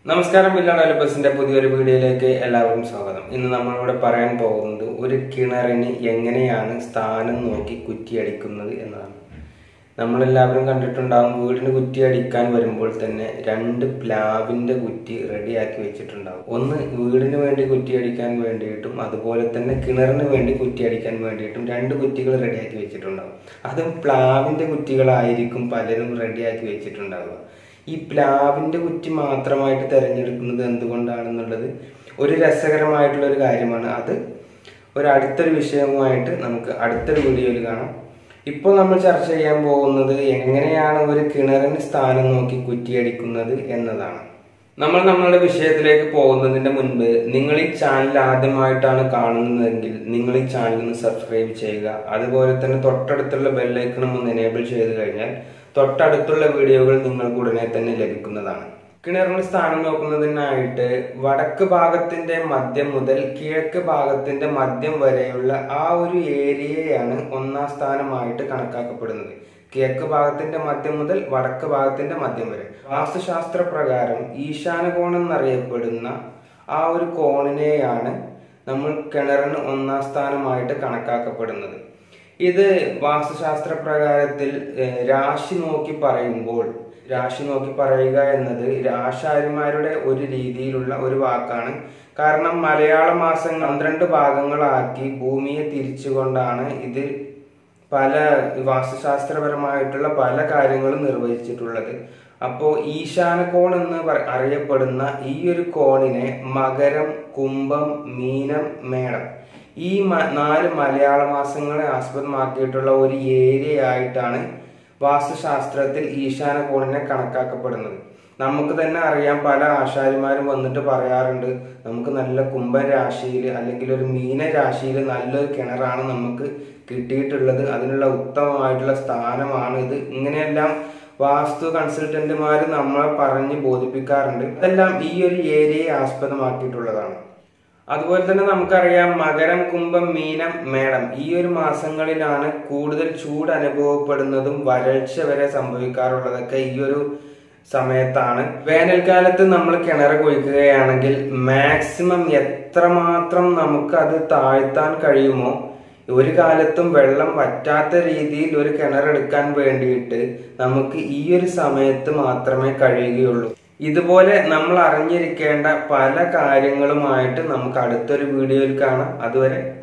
നമസ്കാരം ബില്ലാ ഡെവലപ്പേഴ്സിന്റെ പുതിയൊരു വീഡിയോയിലേക്ക് എല്ലാവർക്കും സ്വാഗതം ഇന്ന് നമ്മളിവിടെ പറയാൻ പോകുന്നത് ഒരു കിണറിന് എങ്ങനെയാണ് സ്ഥാനം നോക്കി കുറ്റിയടിക്കുന്നത് എന്നതാണ് നമ്മളെല്ലാവരും കണ്ടിട്ടുണ്ടാകും വീടിന് കുറ്റി അടിക്കാൻ വരുമ്പോൾ തന്നെ രണ്ട് പ്ലാവിന്റെ കുറ്റി റെഡിയാക്കി വെച്ചിട്ടുണ്ടാകും ഒന്ന് വീടിന് വേണ്ടി കുറ്റി അടിക്കാൻ വേണ്ടിയിട്ടും അതുപോലെ തന്നെ കിണറിന് വേണ്ടി കുറ്റി അടിക്കാൻ വേണ്ടിയിട്ടും രണ്ട് കുറ്റികൾ റെഡിയാക്കി വെച്ചിട്ടുണ്ടാകും അതും പ്ലാവിന്റെ കുറ്റികളായിരിക്കും പലരും റെഡിയാക്കി വെച്ചിട്ടുണ്ടാവുക ഈ പ്ലാവിന്റെ കുറ്റി മാത്രമായിട്ട് തിരഞ്ഞെടുക്കുന്നത് എന്തുകൊണ്ടാണെന്നുള്ളത് ഒരു രസകരമായിട്ടുള്ള ഒരു കാര്യമാണ് അത് ഒരു അടുത്തൊരു വിഷയവുമായിട്ട് നമുക്ക് അടുത്തൊരു വീഡിയോയിൽ കാണാം ഇപ്പോൾ നമ്മൾ ചർച്ച ചെയ്യാൻ പോകുന്നത് എങ്ങനെയാണ് ഒരു കിണറിന് സ്ഥാനം നോക്കി കുറ്റിയടിക്കുന്നത് എന്നതാണ് നമ്മൾ നമ്മളുടെ വിഷയത്തിലേക്ക് പോകുന്നതിന്റെ മുൻപ് നിങ്ങൾ ഈ ചാനൽ ആദ്യമായിട്ടാണ് കാണുന്നതെങ്കിൽ നിങ്ങൾ ഈ ചാനൽ ഒന്ന് സബ്സ്ക്രൈബ് ചെയ്യുക അതുപോലെ തന്നെ തൊട്ടടുത്തുള്ള ബെല്ലൈക്കണം ഒന്ന് എനേബിൾ ചെയ്ത് കഴിഞ്ഞാൽ തൊട്ടടുത്തുള്ള വീഡിയോകൾ നിങ്ങൾക്ക് ഉടനെ തന്നെ ലഭിക്കുന്നതാണ് കിണറിന് സ്ഥാനം നോക്കുന്നതിനായിട്ട് വടക്ക് ഭാഗത്തിന്റെ മധ്യം മുതൽ കിഴക്ക് ഭാഗത്തിന്റെ മധ്യം വരെയുള്ള ആ ഒരു ഏരിയയാണ് ഒന്നാം സ്ഥാനമായിട്ട് കണക്കാക്കപ്പെടുന്നത് കിഴക്ക് ഭാഗത്തിന്റെ മധ്യം മുതൽ വടക്ക് ഭാഗത്തിന്റെ മധ്യം വരെ വാസ്തുശാസ്ത്ര പ്രകാരം ഈശാനകോണം എന്നറിയപ്പെടുന്ന ആ ഒരു കോണിനെയാണ് നമ്മൾ കിണറിന് ഒന്നാം സ്ഥാനമായിട്ട് കണക്കാക്കപ്പെടുന്നത് ഇത് വാസ്തുശാസ്ത്ര പ്രകാരത്തിൽ ഏഹ്, രാശി നോക്കി പറയുമ്പോൾ രാശി നോക്കി പറയുക എന്നത് രാശാരിമാരുടെ ഒരു രീതിയിലുള്ള ഒരു വാക്കാണ് കാരണം മലയാള മാസം പന്ത്രണ്ട് ഭാഗങ്ങളാക്കി ഭൂമിയെ തിരിച്ചുകൊണ്ടാണ് ഇത് പല വാസ്തുശാസ്ത്രപരമായിട്ടുള്ള പല കാര്യങ്ങളും നിർവഹിച്ചിട്ടുള്ളത് അപ്പോൾ ഈശാനകോൺ എന്ന് പറ- അറിയപ്പെടുന്ന ഈ ഒരു കോണിനെ മകരം കുംഭം മീനം മേടം ഈ മ- നാല് മലയാള മാസങ്ങളെ ആസ്പദമാക്കിയിട്ടുള്ള ഒരു ഏരിയ ആയിട്ടാണ് വാസ്തുശാസ്ത്രത്തിൽ ഈശാന കോണിനെ കണക്കാക്കപ്പെടുന്നത് നമുക്ക് തന്നെ അറിയാം പല ആശാരിമാരും വന്നിട്ട് പറയാറുണ്ട് നമുക്ക് നല്ല കുംഭൻ രാശിയിൽ അല്ലെങ്കിൽ ഒരു മീന രാശിയിൽ നല്ലൊരു കിണറാണ് നമുക്ക് കിട്ടിയിട്ടുള്ളത് അതിനുള്ള ഉത്തമമായിട്ടുള്ള സ്ഥാനമാണ് ഇത് ഇങ്ങനെയെല്ലാം വാസ്തു കൺസൾട്ടന്റുമാർ നമ്മളെ പറഞ്ഞ് ബോധിപ്പിക്കാറുണ്ട് ഇതെല്ലാം ഈ ഒരു ഏരിയയെ ആസ്പദമാക്കിയിട്ടുള്ളതാണ് അതുപോലെ തന്നെ നമുക്കറിയാം മകരം കുംഭം മീനം മേടം ഈ ഒരു മാസങ്ങളിലാണ് കൂടുതൽ ചൂട് അനുഭവപ്പെടുന്നതും വരൾച്ച വരെ സംഭവിക്കാറുള്ളതൊക്കെ ഈ ഒരു സമയത്താണ് വേനൽക്കാലത്ത് നമ്മൾ കിണർ കുഴിക്കുകയാണെങ്കിൽ മാക്സിമം എത്രമാത്രം നമുക്ക് അത് താഴ്ത്താൻ കഴിയുമോ ഒരു കാലത്തും വെള്ളം വറ്റാത്ത രീതിയിൽ ഒരു കിണറെടുക്കാൻ വേണ്ടിയിട്ട് നമുക്ക് ഈ ഒരു സമയത്ത് മാത്രമേ കഴിയുകയുള്ളൂ ഇതുപോലെ നമ്മൾ അറിഞ്ഞിരിക്കേണ്ട പല കാര്യങ്ങളുമായിട്ട് നമുക്ക് അടുത്തൊരു വീഡിയോയിൽ കാണാം അതുവരെ